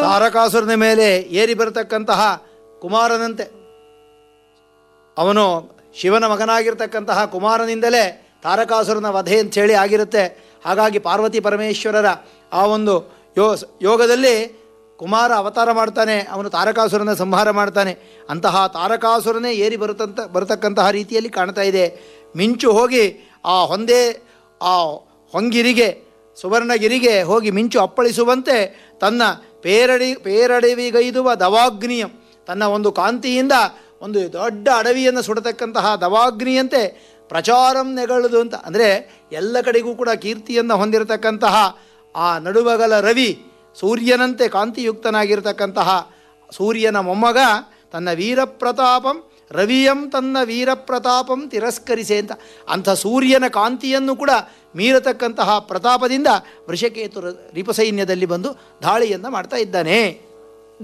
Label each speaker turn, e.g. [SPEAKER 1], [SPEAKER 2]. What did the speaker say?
[SPEAKER 1] ತಾರಕಾಸುರನ ಮೇಲೆ ಏರಿ ಬರತಕ್ಕಂತಹ ಕುಮಾರನಂತೆ ಅವನು ಶಿವನ ಮಗನಾಗಿರ್ತಕ್ಕಂತಹ ಕುಮಾರನಿಂದಲೇ ತಾರಕಾಸುರನ ವಧೆ ಅಂಥೇಳಿ ಆಗಿರುತ್ತೆ ಹಾಗಾಗಿ ಪಾರ್ವತಿ ಪರಮೇಶ್ವರರ ಆ ಒಂದು ಯೋ ಯೋಗದಲ್ಲಿ ಕುಮಾರ ಅವತಾರ ಮಾಡ್ತಾನೆ ಅವನು ತಾರಕಾಸುರನ ಸಂಹಾರ ಮಾಡ್ತಾನೆ ಅಂತಹ ತಾರಕಾಸುರನೇ ಏರಿ ಬರುತ್ತಂತ ಬರತಕ್ಕಂತಹ ರೀತಿಯಲ್ಲಿ ಕಾಣ್ತಾ ಇದೆ ಮಿಂಚು ಹೋಗಿ ಆ ಹೊಂದೆ ಆ ಹೊಂಗಿರಿಗೆ ಸುವರ್ಣಗಿರಿಗೆ ಹೋಗಿ ಮಿಂಚು ಅಪ್ಪಳಿಸುವಂತೆ ತನ್ನ ಪೇರಡಿ ಪೇರಡವಿಗೈದುವ ದವಾಗ್ನಿಯಂ ತನ್ನ ಒಂದು ಕಾಂತಿಯಿಂದ ಒಂದು ದೊಡ್ಡ ಅಡವಿಯನ್ನು ಸುಡತಕ್ಕಂತಹ ದವಾಗ್ನಿಯಂತೆ ಪ್ರಚಾರಂ ನೆಗಳುದು ಅಂತ ಅಂದರೆ ಎಲ್ಲ ಕಡೆಗೂ ಕೂಡ ಕೀರ್ತಿಯನ್ನು ಹೊಂದಿರತಕ್ಕಂತಹ ಆ ನಡುಬಗಲ ರವಿ ಸೂರ್ಯನಂತೆ ಕಾಂತಿಯುಕ್ತನಾಗಿರ್ತಕ್ಕಂತಹ ಸೂರ್ಯನ ಮೊಮ್ಮಗ ತನ್ನ ವೀರಪ್ರತಾಪಂ ರವಿಯಂ ತನ್ನ ವೀರಪ್ರತಾಪಂ ತಿರಸ್ಕರಿಸೆ ಅಂತ ಅಂಥ ಸೂರ್ಯನ ಕಾಂತಿಯನ್ನು ಕೂಡ ಮೀರತಕ್ಕಂತಹ ಪ್ರತಾಪದಿಂದ ವೃಷಕೇತು ರ- ರಿಪಸೈನ್ಯದಲ್ಲಿ ಬಂದು ದಾಳಿಯನ್ನು ಮಾಡ್ತಾ ಇದ್ದಾನೆ